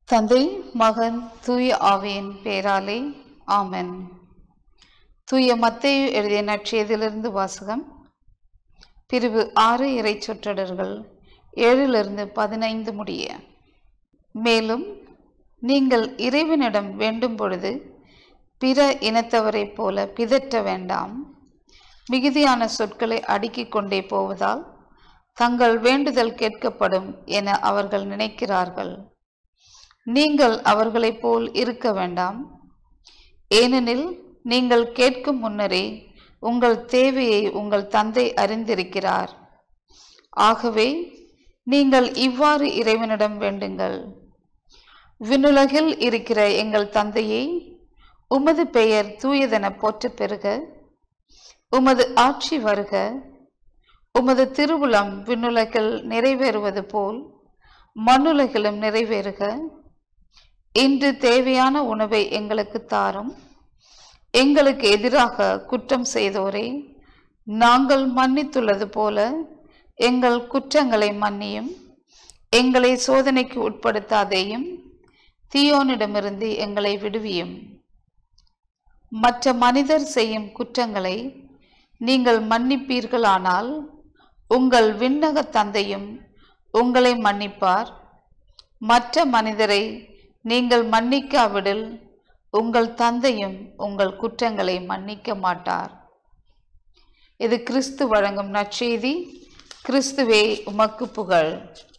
தந்தை மகன் தூய ஆவியின் பேராலே ஆமென் தூய மத்தேயு எழுதிய நற்செய்தியிலிருந்து வாசகம் பிரிவு ஆறு இறை சொற்றொடர்கள் ஏழிலிருந்து பதினைந்து முடிய மேலும் நீங்கள் இறைவனிடம் வேண்டும் பொழுது பிற இனத்தவரைப் போல பிதற்ற வேண்டாம் மிகுதியான சொற்களை அடுக்கிக் கொண்டே போவதால் தங்கள் வேண்டுதல் கேட்கப்படும் என அவர்கள் நினைக்கிறார்கள் நீங்கள் அவர்களைப் போல் இருக்க வேண்டாம் ஏனெனில் நீங்கள் கேட்கும் முன்னரே உங்கள் தேவையை உங்கள் தந்தை அறிந்திருக்கிறார் ஆகவே நீங்கள் இவ்வாறு இறைவனிடம் வேண்டுங்கள் விண்ணுலகில் இருக்கிற எங்கள் தந்தையை உமது பெயர் தூயதென போற்றப் பெறுக உமது ஆட்சி வருக உமது திருவுளம் விண்ணுலகில் நிறைவேறுவது போல் மண்ணுலகிலும் நிறைவேறுக இன்று தேவையான உணவை எங்களுக்கு தாரும் எங்களுக்கு எதிராக குற்றம் செய்தோரை நாங்கள் மன்னித்துள்ளது போல எங்கள் குற்றங்களை மன்னியும் எங்களை சோதனைக்கு உட்படுத்தாதேயும் தீயோனிடமிருந்து எங்களை விடுவியும் மற்ற மனிதர் செய்யும் குற்றங்களை நீங்கள் மன்னிப்பீர்களானால் உங்கள் விண்ணக தந்தையும் உங்களை மன்னிப்பார் மற்ற மனிதரை நீங்கள் மன்னிக்காவிடில் உங்கள் தந்தையும் உங்கள் குற்றங்களை மன்னிக்க மாட்டார் இது கிறிஸ்து வழங்கும் நற்செய்தி கிறிஸ்துவே உமக்கு புகழ்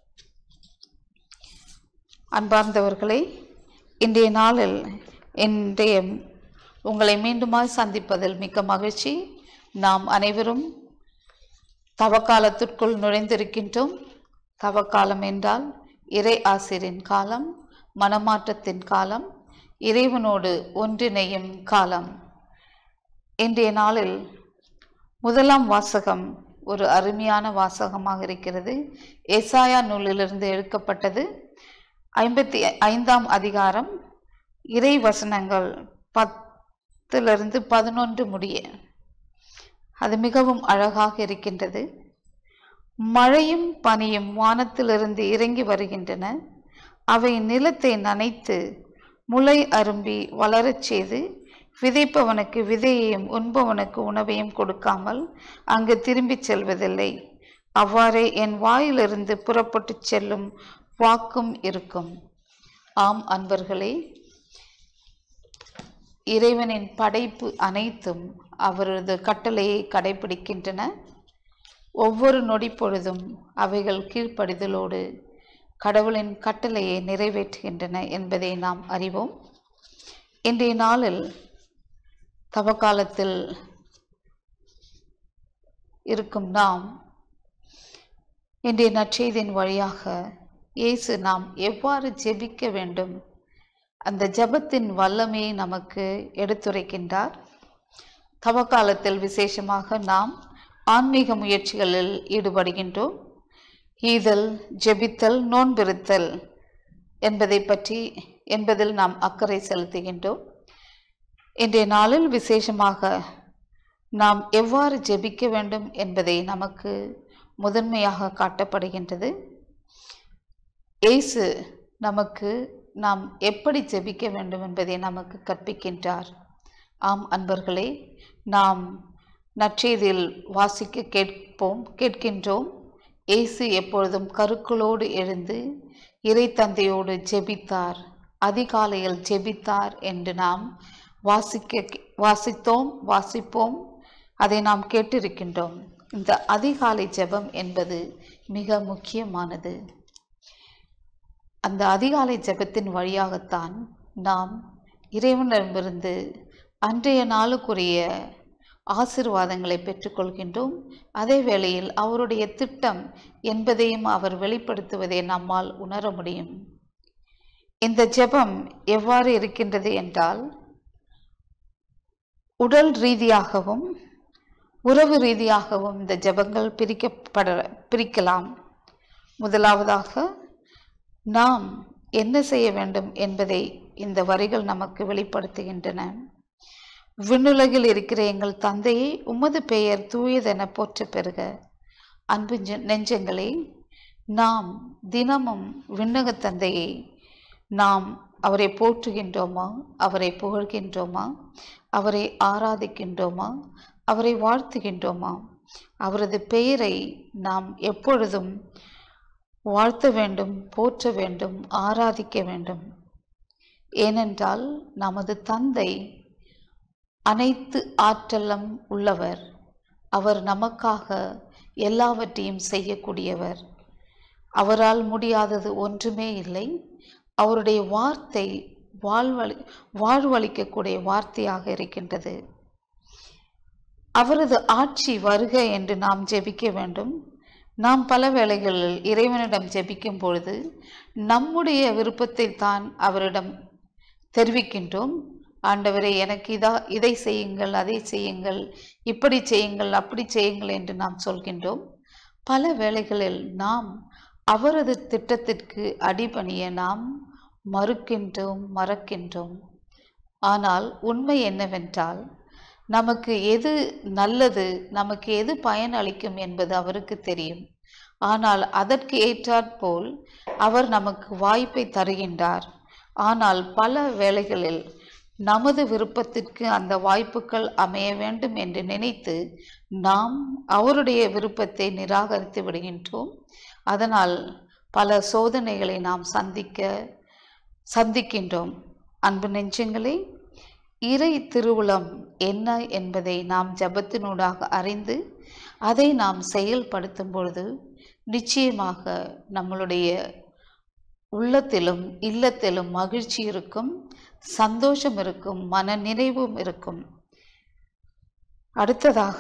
அன்பார்ந்தவர்களே இன்றைய நாளில் இன்றைய உங்களை மீண்டுமாய் சந்திப்பதில் மிக்க மகிழ்ச்சி நாம் அனைவரும் தவக்காலத்திற்குள் நுழைந்திருக்கின்றோம் தவக்காலம் என்றால் இறை ஆசிரின் காலம் மனமாற்றத்தின் காலம் இறைவனோடு ஒன்றிணையும் காலம் இன்றைய நாளில் முதலாம் வாசகம் ஒரு அருமையான வாசகமாக இருக்கிறது எசாயா நூலிலிருந்து எடுக்கப்பட்டது ஐம்பத்தி ஐந்தாம் அதிகாரம் இறை வசனங்கள் பத்திலிருந்து பதினொன்று முடிய அது மிகவும் அழகாக இருக்கின்றது மழையும் பனியும் வானத்திலிருந்து இறங்கி வருகின்றன அவை நிலத்தை நனைத்து முளை அரும்பி வளரச் செய்து விதைப்பவனுக்கு விதையையும் உண்பவனுக்கு உணவையும் கொடுக்காமல் அங்கு திரும்பிச் செல்வதில்லை அவ்வாறே என் வாயிலிருந்து புறப்பட்டுச் செல்லும் வாக்கும் இருக்கும் ஆம் அன்பர்களே இறைவனின் படைப்பு அனைத்தும் அவரது கட்டளையை கடைபிடிக்கின்றன ஒவ்வொரு நொடி பொழுதும் அவைகள் கீழ்ப்படிதலோடு கடவுளின் கட்டளையை நிறைவேற்றுகின்றன என்பதை நாம் அறிவோம் இன்றைய நாளில் தவக்காலத்தில் இருக்கும் நாம் இன்றைய நற்செய்தியின் வழியாக இயேசு நாம் எவ்வாறு ஜெபிக்க வேண்டும் அந்த ஜபத்தின் வல்லமையை நமக்கு எடுத்துரைக்கின்றார் தவக்காலத்தில் விசேஷமாக நாம் ஆன்மீக முயற்சிகளில் ஈடுபடுகின்றோம் ஈதல் ஜெபித்தல் நோன்பிருத்தல் என்பதை பற்றி என்பதில் நாம் அக்கறை செலுத்துகின்றோம் இன்றைய நாளில் விசேஷமாக நாம் எவ்வாறு ஜெபிக்க வேண்டும் என்பதை நமக்கு முதன்மையாக காட்டப்படுகின்றது இயேசு நமக்கு நாம் எப்படி ஜெபிக்க வேண்டும் என்பதை நமக்கு கற்பிக்கின்றார் ஆம் அன்பர்களே நாம் நற்செய்தியில் வாசிக்க கேட்போம் கேட்கின்றோம் இயேசு எப்பொழுதும் கருக்களோடு எழுந்து இறை தந்தையோடு ஜெபித்தார் அதிகாலையில் ஜெபித்தார் என்று நாம் வாசிக்க வாசித்தோம் வாசிப்போம் அதை நாம் கேட்டிருக்கின்றோம் இந்த அதிகாலை ஜெபம் என்பது மிக முக்கியமானது அந்த அதிகாலை ஜெபத்தின் வழியாகத்தான் நாம் இறைவனிடமிருந்து அன்றைய நாளுக்குரிய ஆசிர்வாதங்களை பெற்றுக்கொள்கின்றோம் அதே வேளையில் அவருடைய திட்டம் என்பதையும் அவர் வெளிப்படுத்துவதை நம்மால் உணர முடியும் இந்த ஜெபம் எவ்வாறு இருக்கின்றது என்றால் உடல் ரீதியாகவும் உறவு ரீதியாகவும் இந்த ஜெபங்கள் பிரிக்கப்பட பிரிக்கலாம் முதலாவதாக நாம் என்ன செய்ய வேண்டும் என்பதை இந்த வரிகள் நமக்கு வெளிப்படுத்துகின்றன விண்ணுலகில் இருக்கிற எங்கள் தந்தையை உமது பெயர் தூயதென போற்ற பெறுக அன்பு நெஞ்சங்களே நாம் தினமும் விண்ணக தந்தையை நாம் அவரை போற்றுகின்றோமா அவரை புகழ்கின்றோமா அவரை ஆராதிக்கின்றோமா அவரை வாழ்த்துகின்றோமா அவரது பெயரை நாம் எப்பொழுதும் வாழ்த்த வேண்டும் போற்ற வேண்டும் ஆராதிக்க வேண்டும் ஏனென்றால் நமது தந்தை அனைத்து ஆற்றலும் உள்ளவர் அவர் நமக்காக எல்லாவற்றையும் செய்யக்கூடியவர் அவரால் முடியாதது ஒன்றுமே இல்லை அவருடைய வார்த்தை வாழ்வழி வாழ்வளிக்கக்கூடிய வார்த்தையாக இருக்கின்றது அவரது ஆட்சி வருக என்று நாம் ஜெபிக்க வேண்டும் நாம் பல வேளைகளில் இறைவனிடம் ஜெபிக்கும் பொழுது நம்முடைய விருப்பத்தை தான் அவரிடம் தெரிவிக்கின்றோம் ஆண்டவரே எனக்கு இதா இதை செய்யுங்கள் அதை செய்யுங்கள் இப்படி செய்யுங்கள் அப்படி செய்யுங்கள் என்று நாம் சொல்கின்றோம் பல வேளைகளில் நாம் அவரது திட்டத்திற்கு அடிபணிய நாம் மறுக்கின்றோம் மறக்கின்றோம் ஆனால் உண்மை என்னவென்றால் நமக்கு எது நல்லது நமக்கு எது பயன் அளிக்கும் என்பது அவருக்கு தெரியும் ஆனால் அதற்கு ஏற்றாற்போல் அவர் நமக்கு வாய்ப்பை தருகின்றார் ஆனால் பல வேளைகளில் நமது விருப்பத்திற்கு அந்த வாய்ப்புகள் அமைய வேண்டும் என்று நினைத்து நாம் அவருடைய விருப்பத்தை நிராகரித்து விடுகின்றோம் அதனால் பல சோதனைகளை நாம் சந்திக்க சந்திக்கின்றோம் அன்பு நெஞ்சங்களே இறை திருவுளம் என்ன என்பதை நாம் ஜபத்தினூடாக அறிந்து அதை நாம் செயல்படுத்தும் பொழுது நிச்சயமாக நம்மளுடைய உள்ளத்திலும் இல்லத்திலும் மகிழ்ச்சி இருக்கும் சந்தோஷம் இருக்கும் மன நிறைவும் இருக்கும் அடுத்ததாக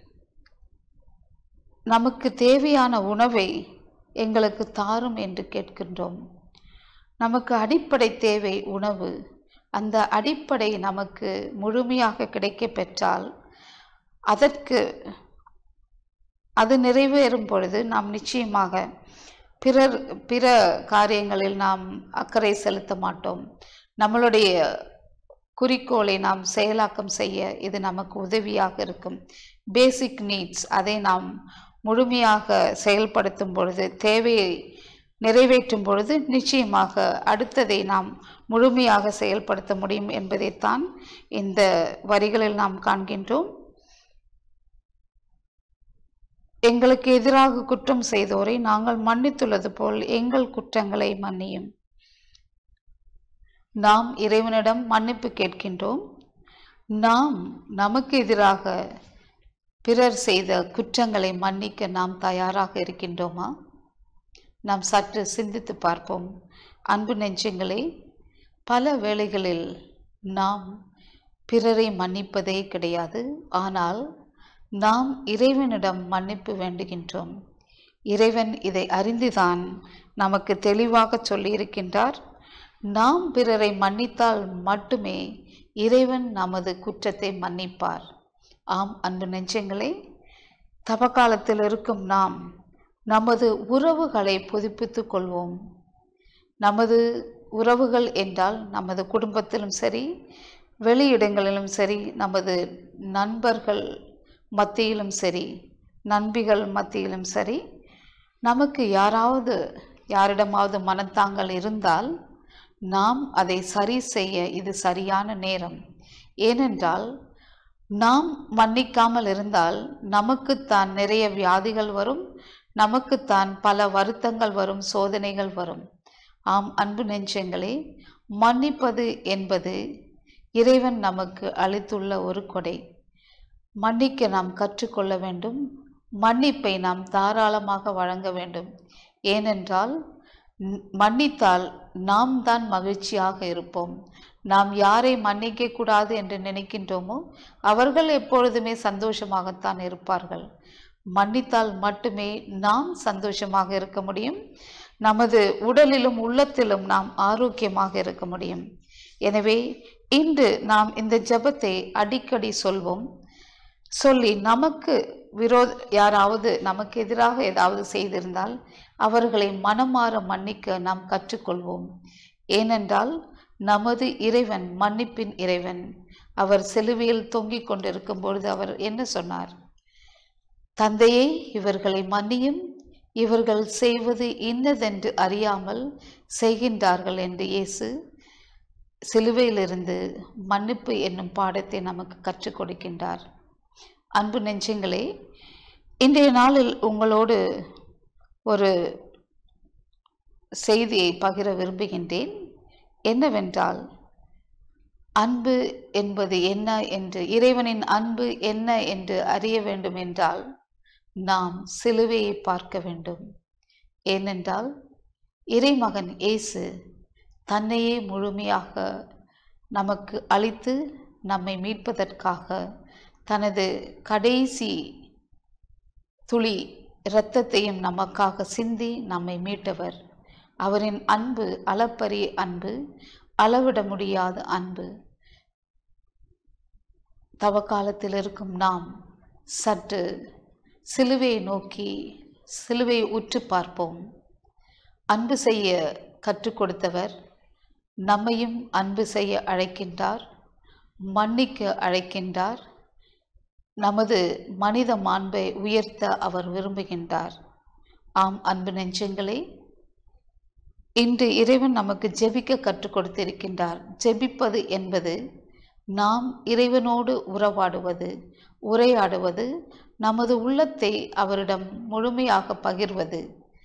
நமக்கு தேவையான உணவை எங்களுக்கு தாரும் என்று கேட்கின்றோம் நமக்கு அடிப்படை தேவை உணவு அந்த அடிப்படை நமக்கு முழுமையாக கிடைக்க பெற்றால் அதற்கு அது நிறைவேறும் பொழுது நாம் நிச்சயமாக பிறர் பிற காரியங்களில் நாம் அக்கறை செலுத்த மாட்டோம் நம்மளுடைய குறிக்கோளை நாம் செயலாக்கம் செய்ய இது நமக்கு உதவியாக இருக்கும் பேசிக் நீட்ஸ் அதை நாம் முழுமையாக செயல்படுத்தும் பொழுது தேவையை நிறைவேற்றும் பொழுது நிச்சயமாக அடுத்ததை நாம் முழுமையாக செயல்படுத்த முடியும் என்பதைத்தான் இந்த வரிகளில் நாம் காண்கின்றோம் எங்களுக்கு எதிராக குற்றம் செய்தோரை நாங்கள் மன்னித்துள்ளது போல் எங்கள் குற்றங்களை மன்னியும் நாம் இறைவனிடம் மன்னிப்பு கேட்கின்றோம் நாம் நமக்கு எதிராக பிறர் செய்த குற்றங்களை மன்னிக்க நாம் தயாராக இருக்கின்றோமா நாம் சற்று சிந்தித்து பார்ப்போம் அன்பு நெஞ்சங்களே பல வேளைகளில் நாம் பிறரை மன்னிப்பதே கிடையாது ஆனால் நாம் இறைவனிடம் மன்னிப்பு வேண்டுகின்றோம் இறைவன் இதை அறிந்துதான் நமக்கு தெளிவாக சொல்லியிருக்கின்றார் நாம் பிறரை மன்னித்தால் மட்டுமே இறைவன் நமது குற்றத்தை மன்னிப்பார் ஆம் அன்பு நெஞ்சங்களே தவக்காலத்தில் இருக்கும் நாம் நமது உறவுகளை புதுப்பித்துக் கொள்வோம் நமது உறவுகள் என்றால் நமது குடும்பத்திலும் சரி வெளியிடங்களிலும் சரி நமது நண்பர்கள் மத்தியிலும் சரி நண்பிகள் மத்தியிலும் சரி நமக்கு யாராவது யாரிடமாவது மனத்தாங்கல் இருந்தால் நாம் அதை சரி செய்ய இது சரியான நேரம் ஏனென்றால் நாம் மன்னிக்காமல் இருந்தால் நமக்குத்தான் நிறைய வியாதிகள் வரும் நமக்குத்தான் பல வருத்தங்கள் வரும் சோதனைகள் வரும் ஆம் அன்பு நெஞ்சங்களே மன்னிப்பது என்பது இறைவன் நமக்கு அளித்துள்ள ஒரு கொடை மன்னிக்க நாம் கற்றுக்கொள்ள வேண்டும் மன்னிப்பை நாம் தாராளமாக வழங்க வேண்டும் ஏனென்றால் ந- மன்னித்தால் நாம் தான் மகிழ்ச்சியாக இருப்போம் நாம் யாரை மன்னிக்க கூடாது என்று நினைக்கின்றோமோ அவர்கள் எப்பொழுதுமே சந்தோஷமாகத்தான் இருப்பார்கள் மன்னித்தால் மட்டுமே நாம் சந்தோஷமாக இருக்க முடியும் நமது உடலிலும் உள்ளத்திலும் நாம் ஆரோக்கியமாக இருக்க முடியும் எனவே இன்று நாம் இந்த ஜெபத்தை அடிக்கடி சொல்வோம் சொல்லி நமக்கு விரோத யாராவது நமக்கு எதிராக ஏதாவது செய்திருந்தால் அவர்களை மனமாற மன்னிக்க நாம் கற்றுக்கொள்வோம் ஏனென்றால் நமது இறைவன் மன்னிப்பின் இறைவன் அவர் சிலுவையில் தொங்கிக் கொண்டிருக்கும் பொழுது அவர் என்ன சொன்னார் தந்தையே இவர்களை மன்னியும் இவர்கள் செய்வது இன்னதென்று அறியாமல் செய்கின்றார்கள் என்று இயேசு சிலுவையிலிருந்து மன்னிப்பு என்னும் பாடத்தை நமக்கு கற்றுக் கொடுக்கின்றார் அன்பு நெஞ்சங்களே இன்றைய நாளில் உங்களோடு ஒரு செய்தியை பகிர விரும்புகின்றேன் என்னவென்றால் அன்பு என்பது என்ன என்று இறைவனின் அன்பு என்ன என்று அறிய வேண்டும் என்றால் நாம் சிலுவையை பார்க்க வேண்டும் ஏனென்றால் இறைமகன் இயேசு தன்னையே முழுமையாக நமக்கு அளித்து நம்மை மீட்பதற்காக தனது கடைசி துளி இரத்தத்தையும் நமக்காக சிந்தி நம்மை மீட்டவர் அவரின் அன்பு அளப்பரிய அன்பு அளவிட முடியாத அன்பு தவக்காலத்தில் இருக்கும் நாம் சற்று சிலுவையை நோக்கி சிலுவையை உற்று பார்ப்போம் அன்பு செய்ய கற்றுக் கொடுத்தவர் நம்மையும் அன்பு செய்ய அழைக்கின்றார் மன்னிக்க அழைக்கின்றார் நமது மனித மாண்பை உயர்த்த அவர் விரும்புகின்றார் ஆம் அன்பு நெஞ்சங்களே இன்று இறைவன் நமக்கு ஜெபிக்க கற்றுக் கொடுத்திருக்கின்றார் ஜெபிப்பது என்பது நாம் இறைவனோடு உறவாடுவது உரையாடுவது நமது உள்ளத்தை அவரிடம் முழுமையாக பகிர்வது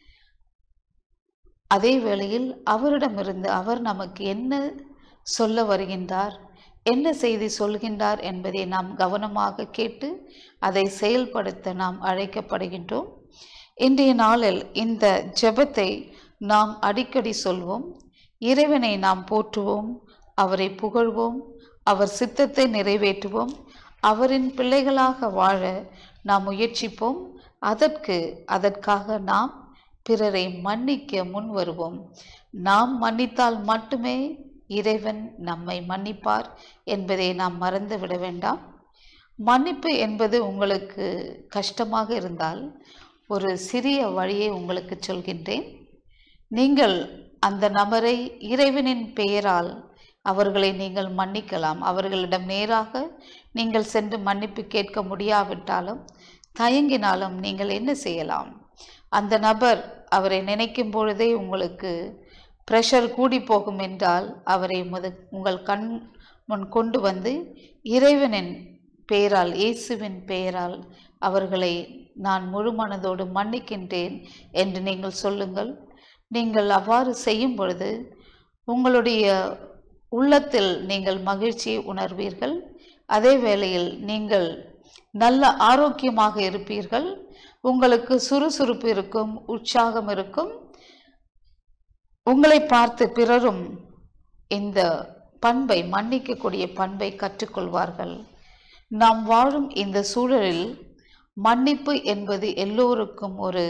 அதே வேளையில் அவரிடமிருந்து அவர் நமக்கு என்ன சொல்ல வருகின்றார் என்ன செய்தி சொல்கின்றார் என்பதை நாம் கவனமாக கேட்டு அதை செயல்படுத்த நாம் அழைக்கப்படுகின்றோம் இன்றைய நாளில் இந்த ஜெபத்தை நாம் அடிக்கடி சொல்வோம் இறைவனை நாம் போற்றுவோம் அவரை புகழ்வோம் அவர் சித்தத்தை நிறைவேற்றுவோம் அவரின் பிள்ளைகளாக வாழ நாம் முயற்சிப்போம் அதற்கு அதற்காக நாம் பிறரை மன்னிக்க முன் வருவோம் நாம் மன்னித்தால் மட்டுமே இறைவன் நம்மை மன்னிப்பார் என்பதை நாம் மறந்து விட வேண்டாம் மன்னிப்பு என்பது உங்களுக்கு கஷ்டமாக இருந்தால் ஒரு சிறிய வழியை உங்களுக்கு சொல்கின்றேன் நீங்கள் அந்த நபரை இறைவனின் பெயரால் அவர்களை நீங்கள் மன்னிக்கலாம் அவர்களிடம் நேராக நீங்கள் சென்று மன்னிப்பு கேட்க முடியாவிட்டாலும் தயங்கினாலும் நீங்கள் என்ன செய்யலாம் அந்த நபர் அவரை நினைக்கும் பொழுதே உங்களுக்கு ப்ரெஷர் கூடி போகும் என்றால் அவரை முத உங்கள் கண் முன் கொண்டு வந்து இறைவனின் பெயரால் இயேசுவின் பெயரால் அவர்களை நான் முழு மனதோடு மன்னிக்கின்றேன் என்று நீங்கள் சொல்லுங்கள் நீங்கள் அவ்வாறு செய்யும் பொழுது உங்களுடைய உள்ளத்தில் நீங்கள் மகிழ்ச்சியை உணர்வீர்கள் அதே வேளையில் நீங்கள் நல்ல ஆரோக்கியமாக இருப்பீர்கள் உங்களுக்கு சுறுசுறுப்பு இருக்கும் உற்சாகம் இருக்கும் உங்களை பார்த்து பிறரும் இந்த பண்பை மன்னிக்கக்கூடிய பண்பை கற்றுக்கொள்வார்கள் நாம் வாழும் இந்த சூழலில் மன்னிப்பு என்பது எல்லோருக்கும் ஒரு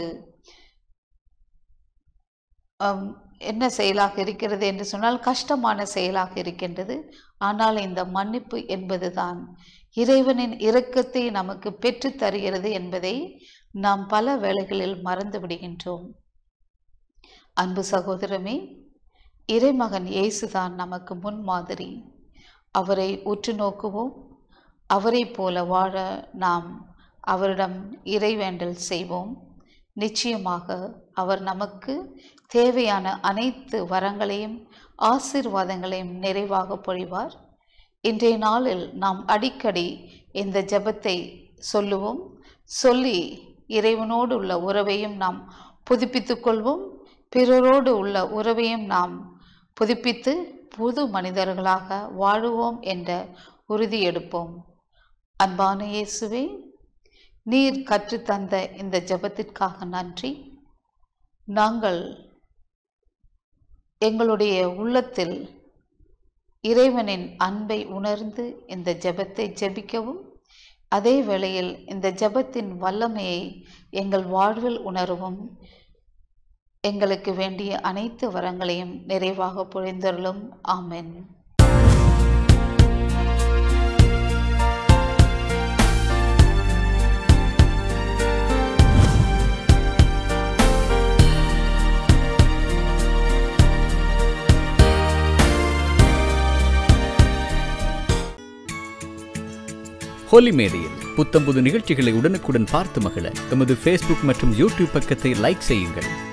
அம், என்ன செயலாக இருக்கிறது என்று சொன்னால் கஷ்டமான செயலாக இருக்கின்றது ஆனால் இந்த மன்னிப்பு என்பதுதான் இறைவனின் இரக்கத்தை நமக்கு பெற்றுத் தருகிறது என்பதை நாம் பல வேளைகளில் மறந்து விடுகின்றோம் அன்பு சகோதரமே இறைமகன் இயேசுதான் நமக்கு முன்மாதிரி அவரை உற்று நோக்குவோம் அவரைப் போல வாழ நாம் அவரிடம் இறைவேண்டல் செய்வோம் நிச்சயமாக அவர் நமக்கு தேவையான அனைத்து வரங்களையும் ஆசீர்வாதங்களையும் நிறைவாக பொழிவார் இன்றைய நாளில் நாம் அடிக்கடி இந்த ஜெபத்தை சொல்லுவோம் சொல்லி இறைவனோடு உள்ள உறவையும் நாம் புதுப்பித்துக் கொள்வோம் பிறரோடு உள்ள உறவையும் நாம் புதுப்பித்து புது மனிதர்களாக வாழுவோம் என்ற உறுதி எடுப்போம் அன்பான இயேசுவே நீர் கற்றுத்தந்த இந்த ஜெபத்திற்காக நன்றி நாங்கள் எங்களுடைய உள்ளத்தில் இறைவனின் அன்பை உணர்ந்து இந்த ஜெபத்தை ஜெபிக்கவும் அதே வேளையில் இந்த ஜெபத்தின் வல்லமையை எங்கள் வாழ்வில் உணரவும் எங்களுக்கு வேண்டிய அனைத்து வரங்களையும் நிறைவாக பொழிந்தருளும் ஆமென் ஹோலி மேடையில் புத்தம்புது நிகழ்ச்சிகளை உடனுக்குடன் பார்த்து மகிழ எமது ஃபேஸ்புக் மற்றும் யூடியூப் பக்கத்தை லைக் செய்யுங்கள்